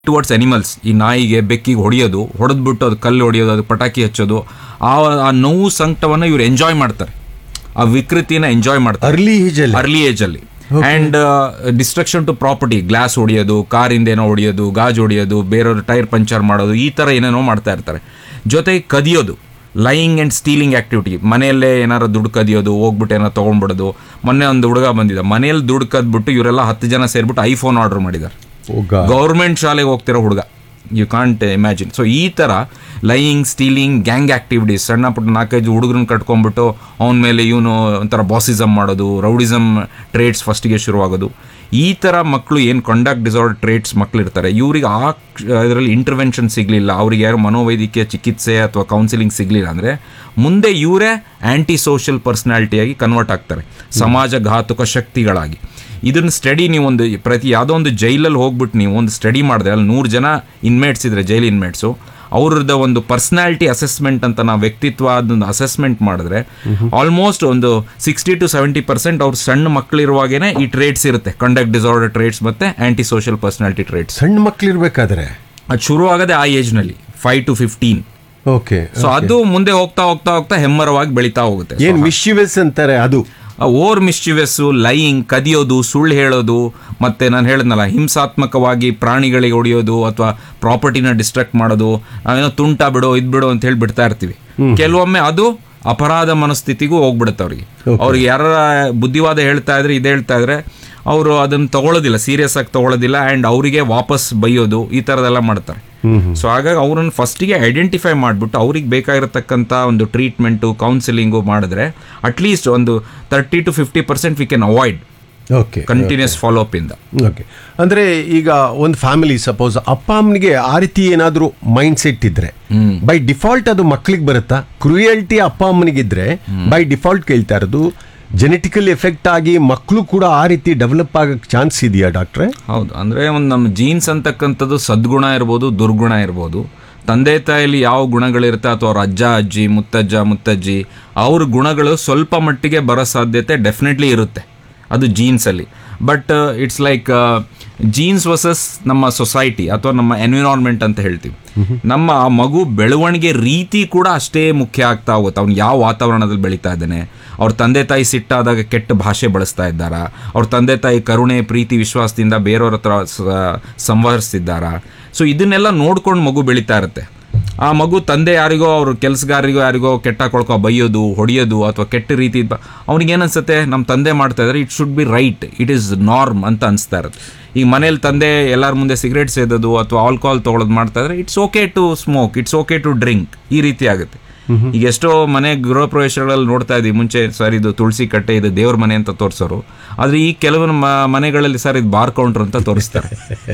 Towards animals ಈ ನಾಯಿಗೆ ಬೆಕ್ಕಿಗೆ ಹೊಡೆಯೋದು ಹೊಡೆದ್ಬಿಟ್ಟು ಅದು ಕಲ್ಲು ಹೊಡೆಯೋದು ಅದು ಪಟಾಕಿ ಹಚ್ಚೋದು ಆ ಆ ನೋವು ಸಂಕಟವನ್ನು ಇವ್ರು ಎಂಜಾಯ್ ಮಾಡ್ತಾರೆ ಆ ವಿಕೃತಿನ ಎಂಜಾಯ್ ಮಾಡ್ತಾರೆ ಅರ್ಲಿ ಏಜಲ್ಲಿ ಅರ್ಲಿ ಏಜ್ ಅಲ್ಲಿ and destruction to property glass ಹೊಡಿಯೋದು ಕಾರಿಂದ ಏನೋ ಹೊಡಿಯೋದು ಗಾಜು ಹೊಡಿಯೋದು ಬೇರೆಯವ್ರ ಟೈರ್ ಪಂಚರ್ ಮಾಡೋದು ಈ ಥರ ಏನೇನೋ ಮಾಡ್ತಾ ಇರ್ತಾರೆ ಜೊತೆಗೆ ಕದಿಯೋದು ಲೈಯಿಂಗ್ ಆ್ಯಂಡ್ ಸ್ಟೀಲಿಂಗ್ ಆಕ್ಟಿವಿಟಿ ಮನೆಯಲ್ಲೇ ಏನಾರು ದುಡ್ಡು ಕದಿಯೋದು ಹೋಗ್ಬಿಟ್ಟು ಏನಾರು ತೊಗೊಂಡ್ಬಿಡೋದು ಮೊನ್ನೆ ಒಂದು ಹುಡುಗ ಬಂದಿದ್ದ ಮನೆಯಲ್ಲಿ ದುಡ್ಡು ಕದ್ಬಿಟ್ಟು ಇವರೆಲ್ಲ ಹತ್ತು ಜನ ಸೇರ್ಬಿಟ್ಟು ಐಫೋನ್ ಆರ್ಡರ್ ಮಾಡಿದ್ದಾರೆ ಗೌರ್ಮೆಂಟ್ ಶಾಲೆಗೆ ಹೋಗ್ತಿರೋ ಹುಡುಗ ಯು ಕಾಂಟ್ ಇಮ್ಯಾಜಿನ್ ಸೊ ಈ ಥರ ಲೈಯಿಂಗ್ ಸ್ಟೀಲಿಂಗ್ ಗ್ಯಾಂಗ್ ಆಕ್ಟಿವಿಟೀಸ್ ಸಣ್ಣ ಪುಟ್ಟ ನಾಲ್ಕೈದು ಹುಡುಗರನ್ನ ಕಟ್ಕೊಂಡ್ಬಿಟ್ಟು ಅವನ ಮೇಲೆ ಇವನು ಒಂಥರ ಬಾಸಿಸಮ್ ಮಾಡೋದು ರೌಡಿಸಮ್ ಟ್ರೇಡ್ಸ್ ಫಸ್ಟಿಗೆ ಶುರುವಾಗೋದು ಈ ಥರ ಮಕ್ಕಳು ಏನು ಕಂಡಕ್ಟ್ ಡಿಸಾರ್ಡರ್ ಟ್ರೇಡ್ಸ್ ಮಕ್ಕಳು ಇರ್ತಾರೆ ಇವ್ರಿಗೆ ಆ ಇದರಲ್ಲಿ ಇಂಟರ್ವೆನ್ಷನ್ ಸಿಗಲಿಲ್ಲ ಅವ್ರಿಗೆ ಯಾರು ಮನೋವೈದ್ಯಕೀಯ ಚಿಕಿತ್ಸೆ ಅಥವಾ ಕೌನ್ಸಿಲಿಂಗ್ ಸಿಗಲಿಲ್ಲ ಅಂದರೆ ಮುಂದೆ ಇವರೇ ಆ್ಯಂಟಿ ಸೋಷಿಯಲ್ ಪರ್ಸ್ನಾಲಿಟಿಯಾಗಿ ಕನ್ವರ್ಟ್ ಆಗ್ತಾರೆ ಸಮಾಜ ಘಾತುಕ ಶಕ್ತಿಗಳಾಗಿ ಇದನ್ನ ಸ್ಟಡಿ ನೀವು ಒಂದು ಪ್ರತಿ ಯಾವುದೋ ಒಂದು ಜೈಲಲ್ಲಿ ಹೋಗ್ಬಿಟ್ಟು ನೀವು ಒಂದು ಸ್ಟಡಿ ಮಾಡಿದ್ರೆ ಅಲ್ಲಿ ನೂರು ಜನ ಇನ್ಮೇಟ್ಸ್ ಇದ್ರೆ ಜೈಲ್ ಇನ್ಮೇಟ್ಸು ಅವ್ರದ್ದು ಒಂದು ಪರ್ಸ್ನಾಲಿಟಿ ಅಸೆಸ್ಮೆಂಟ್ ಅಂತ ನಾವು ವ್ಯಕ್ತಿತ್ವ ಅದೊಂದು ಅಸೆಸ್ಮೆಂಟ್ ಮಾಡಿದ್ರೆ ಆಲ್ಮೋಸ್ಟ್ ಒಂದು ಸಿಕ್ಸ್ಟಿ ಟು ಸೆವೆಂಟಿ ಪರ್ಸೆಂಟ್ ಅವ್ರ ಸಣ್ಣ ಮಕ್ಕಳಿರುವಾಗೇನೆ ಈ ಟ್ರೇಡ್ಸ್ ಇರುತ್ತೆ ಕಂಡಕ್ಟ್ ಡಿಸಾರ್ಡರ್ ಟ್ರೇಡ್ಸ್ ಮತ್ತೆ ಆಂಟಿ ಸೋಷಿಯಲ್ ಪರ್ಸ್ನಾಲಿಟಿ ಟ್ರೇಡ್ಸ್ ಸಣ್ಣ ಮಕ್ಳಿರ್ಬೇಕಾದ್ರೆ ಅದು ಶುರು ಆಗದೆ ಆ ಏಜ್ನಲ್ಲಿ five to fifteen okay so ಅದು ಮುಂದೆ ಹೋಗ್ತಾ ಹೋಗ್ತಾ ಹೋಗ್ತಾ ಹೆಮ್ಮರವಾಗಿ ಬೆಳೀತಾ ಹೋಗುತ್ತೆ ಏನ್ ಮಿಶಿವೆಸ್ ಅಂತಾರೆ ಅದು ಓವರ್ ಮಿಸ್ಚಿವೆಸ್ಸು ಲೈಯಿಂಗ್ ಕದಿಯೋದು ಸುಳ್ಳು ಹೇಳೋದು ಮತ್ತೆ ನಾನು ಹೇಳಿದ್ನಲ್ಲ ಹಿಂಸಾತ್ಮಕವಾಗಿ ಪ್ರಾಣಿಗಳಿಗೆ ಹೊಡೆಯೋದು ಅಥವಾ ಪ್ರಾಪರ್ಟಿನ ಡಿಸ್ಟ್ರಕ್ಟ್ ಮಾಡೋದು ನಾವೇನೋ ತುಂಟ ಬಿಡೋ ಇದ್ ಬಿಡೋ ಅಂತ ಹೇಳಿ ಬಿಡ್ತಾ ಇರ್ತೀವಿ ಕೆಲವೊಮ್ಮೆ ಅದು ಅಪರಾಧ ಮನಸ್ಥಿತಿಗೂ ಹೋಗ್ಬಿಡುತ್ತೆ ಅವ್ರಿಗೆ ಅವ್ರಿಗೆ ಯಾರ ಬುದ್ಧಿವಾದ ಹೇಳ್ತಾ ಇದ್ರೆ ಇದು ಹೇಳ್ತಾ ಇದ್ರೆ ಅವರು ಅದನ್ನು ತಗೊಳ್ಳೋದಿಲ್ಲ ಸೀರಿಯಸ್ ಆಗಿ ತಗೊಳ್ಳೋದಿಲ್ಲ ಆ್ಯಂಡ್ ಅವರಿಗೆ ವಾಪಸ್ ಬೈಯೋದು ಈ ಥರದೆಲ್ಲ ಮಾಡ್ತಾರೆ ಸೊ ಹಾಗಾಗಿ ಅವ್ರನ್ನ ಫಸ್ಟಿಗೆ ಐಡೆಂಟಿಫೈ ಮಾಡಿಬಿಟ್ಟು ಅವ್ರಿಗೆ ಬೇಕಾಗಿರತಕ್ಕಂಥ ಒಂದು ಟ್ರೀಟ್ಮೆಂಟು ಕೌನ್ಸಿಲಿಂಗು ಮಾಡಿದ್ರೆ ಅಟ್ಲೀಸ್ಟ್ ಒಂದು thirty to fifty percent we can avoid okay continuous follow up ಇಂದ ಓಕೆ ಅಂದ್ರೆ ಈಗ ಒಂದು ಫ್ಯಾಮಿಲಿ ಸಪೋಸ್ ಅಪ್ಪ ಅಮ್ಮನಿಗೆ ಆ ರೀತಿ ಏನಾದರೂ ಮೈಂಡ್ ಸೆಟ್ ಇದ್ರೆ ಬೈ ಡಿಫಾಲ್ಟ್ ಅದು ಮಕ್ಳಿಗೆ ಬರುತ್ತಾ ಕ್ರೂಯಲ್ಟಿ ಅಪ್ಪ ಅಮ್ಮನಿಗಿದ್ರೆ ಬೈ ಡಿಫಾಲ್ಟ್ ಕೇಳ್ತಾ ಇರೋದು ಜೆನೆಟಿಕಲ್ ಎಫೆಕ್ಟ್ ಆಗಿ ಮಕ್ಕಳು ಕೂಡ ಆ ರೀತಿ ಡೆವಲಪ್ ಆಗಕ್ಕೆ ಚಾನ್ಸ್ ಇದೆಯಾ ಡಾಕ್ಟ್ರೆ ಹೌದು ಅಂದರೆ ಒಂದು ನಮ್ಮ ಜೀನ್ಸ್ ಅಂತಕ್ಕಂಥದ್ದು ಸದ್ಗುಣ ಇರ್ಬೋದು ದುರ್ಗುಣ ಇರ್ಬೋದು ತಂದೆ ತಾಯಿಲಿ ಯಾವ ಗುಣಗಳಿರುತ್ತೆ ಅಥವಾ ಅವ್ರ ಅಜ್ಜ ಅಜ್ಜಿ ಮುತ್ತಜ್ಜ ಮುತ್ತಜ್ಜಿ ಅವ್ರ ಗುಣಗಳು ಸ್ವಲ್ಪ ಮಟ್ಟಿಗೆ ಬರೋ ಸಾಧ್ಯತೆ ಡೆಫಿನೆಟ್ಲಿ ಇರುತ್ತೆ ಅದು ಜೀನ್ಸಲ್ಲಿ but it's like genes versus ನಮ್ಮ ಸೊಸೈಟಿ ಅಥವಾ ನಮ್ಮ ಎನ್ವಿರಾನ್ಮೆಂಟ್ ಅಂತ ಹೇಳ್ತೀವಿ ನಮ್ಮ ಆ ಮಗು ಬೆಳವಣಿಗೆ ರೀತಿ ಕೂಡ ಅಷ್ಟೇ ಮುಖ್ಯ ಆಗ್ತಾ ಹೋಗುತ್ತೆ ಅವ್ನು ಯಾವ ವಾತಾವರಣದಲ್ಲಿ ಬೆಳೀತಾ ಇದ್ದಾನೆ ಅವ್ರ ತಂದೆ ತಾಯಿ ಸಿಟ್ಟಾದಾಗ ಕೆಟ್ಟ ಭಾಷೆ ಬಳಸ್ತಾ ಇದ್ದಾರಾ ಅವ್ರ ತಂದೆ ತಾಯಿ ಕರುಣೆ ಪ್ರೀತಿ ವಿಶ್ವಾಸದಿಂದ ಬೇರೆಯವ್ರ ಹತ್ರ ಸ- ಸಂವಹರಿಸ್ತಿದ್ದಾರಾ ಸೊ ಇದನ್ನೆಲ್ಲ ನೋಡ್ಕೊಂಡು ಮಗು ಬೆಳೀತಾ ಇರುತ್ತೆ ಆ ಮಗು ತಂದೆ ಯಾರಿಗೋ ಅವ್ರ ಕೆಲಸಗಾರಿಗೋ ಯಾರಿಗೋ ಕೆಟ್ಟ ಕೊಳ್ಕೊ ಬೈಯೋದು ಹೊಡೆಯೋದು ಅಥವಾ ಕೆಟ್ಟ ರೀತಿ ಅವ್ನಿಗೆ ಏನನ್ಸುತ್ತೆ ನಮ್ಮ ತಂದೆ ಮಾಡ್ತಾ ಇದ್ದಾರೆ it should be right it is norm ಅಂತ ಅನಿಸ್ತಾ ಇರುತ್ತೆ ಈಗ ಮನೇಲಿ ತಂದೆ ಎಲ್ಲರ ಮುಂದೆ ಸಿಗರೇಟ್ ಸೇದೋದು ಅಥವಾ ಆಲ್ಕೋಹಾಲ್ ತೊಗೊಳೋದು ಮಾಡ್ತಾ ಇದ್ರೆ it's okay to smoke it's okay to drink ಈ ರೀತಿ ಆಗುತ್ತೆ ಈಗ ಎಷ್ಟೋ ಮನೆ ಗೃಹ ಪ್ರವೇಶಗಳಲ್ಲಿ ನೋಡ್ತಾ ಇದೀವಿ ಮುಂಚೆ ಸರ್ ಇದು ತುಳಸಿ ಕಟ್ಟೆ ಇದು ದೇವ್ರ ಮನೆ ಅಂತ ತೋರಿಸೋರು ಆದ್ರೆ ಈ ಕೆಲವು ಮ- ಮನೆಗಳಲ್ಲಿ ಸರ್ ಇದು ಬಾರ್ ಕೌಂಟರ್ ಅಂತ ತೋರಿಸ್ತಾರೆ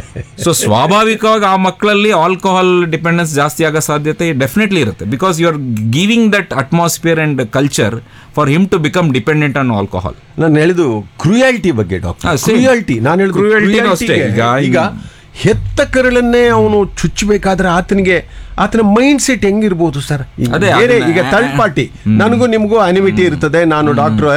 ಸೊ ಸ್ವಾಭಾವಿಕವಾಗಿ ಆ ಮಕ್ಕಳಲ್ಲಿ ಆಲ್ಕೋಹಾಲ್ ಡಿಪೆಂಡೆನ್ಸ್ ಜಾಸ್ತಿ ಆಗೋ ಸಾಧ್ಯತೆ ಡೆಫಿನೆಟ್ಲಿ ಇರುತ್ತೆ because you are giving that atmosphere and culture for him to become dependent on alcohol ನಾನು ಹೇಳಿದು ಕ್ರೂಯಾಲಿಟಿ ಬಗ್ಗೆ ಡಾಕ್ಟರ್ ಹಾ, same. ಕ್ರೂಯಾಲಿಟಿ ನಾನು ಹೇಳಿದು Cruelty ನೂ cruelty ಅಷ್ಟೇ. ಗೆ ಈಗ- ಈಗ ಹೆತ್ತ ಕರಳನ್ನೇ ಅವನು ಚುಚ್ಚಬೇಕಾದ್ರೆ ಆತನಿಗೆ ಆತನ ಮೈಂಡ್ ಸೆಟ್ ಹೆಂಗಿರ್ಬೋದು ಸರ್ ಈಗ ಅದೇ, ಬೇರೆ ಅದನ್ನ- ಈಗ ಥರ್ಡ್ ಪಾರ್ಟಿ ನನಗೂ ನಿಮಗೂ ಅನಿಮಿಟಿ ಇರ್ತದೆ ನಾನು ಡಾಕ್ಟರ್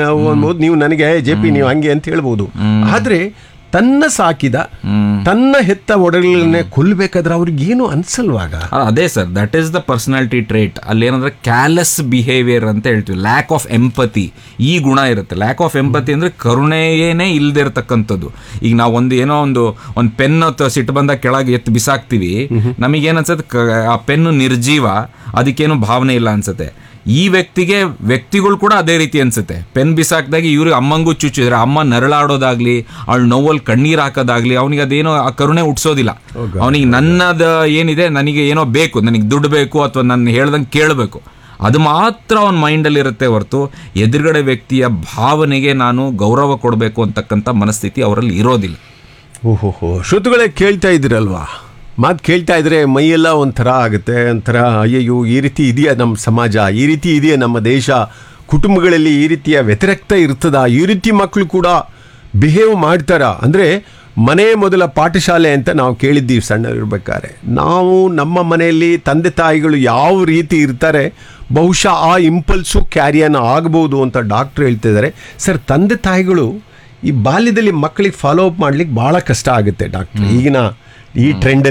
ನೀವು ನನಗೆ ಜೆ ಪಿ ನೀವು ಹಂಗೆ ಅಂತ ಹೇಳ್ಬೋದು ಆದ್ರೆ ತನ್ನ ಸಾಕಿದ ತನ್ನ ಹೆತ್ತ ಒಡಲನ್ನೇ ಕೊಲ್ಲಬೇಕಾದ್ರೆ ಅವ್ರಿಗೆ ಏನು ಅನ್ಸಲ್ವಾಗ ಆ, ಅದೇ sir that is the personality trait ಅಲ್ಲಿ ಏನಂದ್ರೆ ಕ್ಯಾಲೆಸ್ ಬಿಹೇವಿಯರ್ ಅಂತ ಹೇಳ್ತೀವಿ ಲ್ಯಾಕ್ ಆಫ್ ಎಂಪತಿ ಈ ಗುಣ ಇರುತ್ತೆ ಲ್ಯಾಕ್ ಆಫ್ ಎಂಪತಿ ಅಂದ್ರೆ ಕರುಣೆಯೇನೇ ಇಲ್ಲದೆ ಇರತಕ್ಕಂಥದ್ದು ಈಗ ನಾವು ಒಂದು ಏನೋ ಒಂದು ಒಂದು ಪೆನ್ ಅಥವಾ ಸಿಟ್ಟು ಬಂದಾಗ ಕೆಳಗೆ ಎತ್ತು ಬಿಸಾಕ್ತಿವಿ ನಮಗೇನು ಅನ್ಸುತ್ತೆ ಕ- ಆ ಪೆನ್ನು ನಿರ್ಜೀವ ಅದಕ್ಕೇನು ಭಾವನೆ ಇಲ್ಲ ಅನ್ಸುತ್ತೆ ಈ ವ್ಯಕ್ತಿಗೆ ವ್ಯಕ್ತಿಗಳು ಕೂಡ ಅದೇ ರೀತಿ ಅನ್ಸುತ್ತೆ ಪೆನ್ ಬಿಸಾಕ್ದಾಗ ಇವ್ರಿಗೆ ಅಮ್ಮಂಗೂ ಚುಚ್ಚಿದ್ರೆ ಅಮ್ಮ ನರಳಾಡೋದಾಗ್ಲಿ ಅವಳು ನೋವಲ್ಲಿ ಕಣ್ಣೀರ್ ಹಾಕೋದಾಗ್ಲಿ ಅವನಿಗೆ ಅದೇನೋ ಆ ಕರುಣೆ ಹುಟ್ಸೋದಿಲ್ಲ ಅವನಿಗೆ ನನ್ನದ ಏನಿದೆ ನನಗೆ ಏನೋ ಬೇಕು ನನಗೆ ದುಡ್ಡು ಬೇಕು ಅಥವಾ ನನ್ನ ಹೇಳ್ದಂಗೆ ಕೇಳಬೇಕು ಅದು ಮಾತ್ರ ಅವನ ಮೈಂಡಲ್ಲಿ ಇರುತ್ತೆ ಹೊರತು ಎದುರುಗಡೆ ವ್ಯಕ್ತಿಯ ಭಾವನೆಗೆ ನಾನು ಗೌರವ ಕೊಡಬೇಕು ಅಂತಕ್ಕಂಥ ಮನಸ್ಥಿತಿ ಅವರಲ್ಲಿ ಇರೋದಿಲ್ಲ ಓಹೋಹೋ ಶ್ರೋತುಗಳೇ ಕೇಳ್ತಾ ಇದ್ದೀರಲ್ವಾ ಮಾತು ಕೇಳ್ತಾ ಇದ್ರೆ ಮೈಯೆಲ್ಲ ಒಂಥರ ಆಗುತ್ತೆ ಒಂಥರ ಅಯ್ಯಯ್ಯೋ ಈ ರೀತಿ ಇದೆಯಾ ನಮ್ಮ ಸಮಾಜ ಈ ರೀತಿ ಇದೆಯಾ ನಮ್ಮ ದೇಶ ಕುಟುಂಬಗಳಲ್ಲಿ ಈ ರೀತಿಯ ವ್ಯತಿರಿಕ್ತ ಇರ್ತದ ಈ ರೀತಿ ಮಕ್ಕಳು ಕೂಡ ಬಿಹೇವ್ ಮಾಡ್ತಾರ ಅಂದರೆ ಮನೆ ಮೊದಲ ಪಾಠಶಾಲೆ ಅಂತ ನಾವು ಕೇಳಿದ್ದೀವಿ ಸಣ್ಣರಿರ್ಬೇಕಾದ್ರೆ ನಾವು ನಮ್ಮ ಮನೆಯಲ್ಲಿ ತಂದೆ ತಾಯಿಗಳು ಯಾವ ರೀತಿ ಇರ್ತಾರೆ ಬಹುಶಃ ಆ ಇಂಪಲ್ಸು ಕ್ಯಾರಿಯನ್ ಆಗ್ಬೋದು ಅಂತ ಡಾಕ್ಟ್ರು ಹೇಳ್ತಿದ್ದಾರೆ ಸರ್ ತಂದೆ ತಾಯಿಗಳು ಈ ಬಾಲ್ಯದಲ್ಲಿ ಮಕ್ಕಳಿಗೆ ಫಾಲೋ ಅಪ್ ಮಾಡ್ಲಿಕ್ಕೆ ಭಾಳ ಕಷ್ಟ ಆಗುತ್ತೆ ಡಾಕ್ಟರ್ ಈಗಿನ ಈ ಟ್ರೆಂಡ್